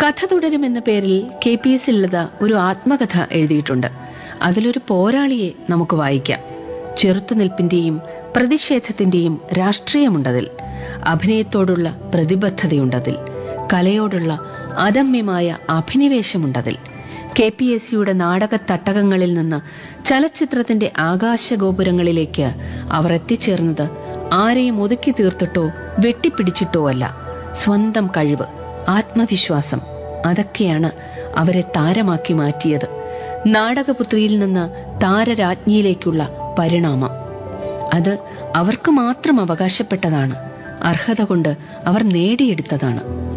കഥ തുടരുമെന്ന പേരിൽ K P S ലളിത ഒരു ആത്മകഥ എഴുതിയിട്ടുണ്ട് അതിലൊരു പോരാളിയെ നമുക്ക് വായിക്കാം ചെറുത്തുനിൽപ്പിന്റെയും പ്രതിഷേധത്തിന്റെയും രാഷ്ട്രീയമുണ്ടതിൽ അഭിനയത്തോടുള്ള പ്രതിബദ്ധതയുണ്ടതിൽ കലയോടുള്ള അദമ്യമായ അഭിനിവേശമുണ്ടതിൽ കെ പി എസ് സിയുടെ നാടക തട്ടകങ്ങളിൽ നിന്ന് ചലച്ചിത്രത്തിന്റെ ആകാശഗോപുരങ്ങളിലേക്ക് അവർ എത്തിച്ചേർന്നത് ആരെയും ഒതുക്കി തീർത്തിട്ടോ വെട്ടിപ്പിടിച്ചിട്ടോ അല്ല സ്വന്തം കഴിവ് ആത്മവിശ്വാസം അതൊക്കെയാണ് അവരെ താരമാക്കി മാറ്റിയത് നാടകപുത്രിയിൽ നിന്ന് താരരാജ്ഞിയിലേക്കുള്ള പരിണാമം അത് അവർക്ക് മാത്രം അവകാശപ്പെട്ടതാണ് അർഹത കൊണ്ട് അവർ നേടിയെടുത്തതാണ്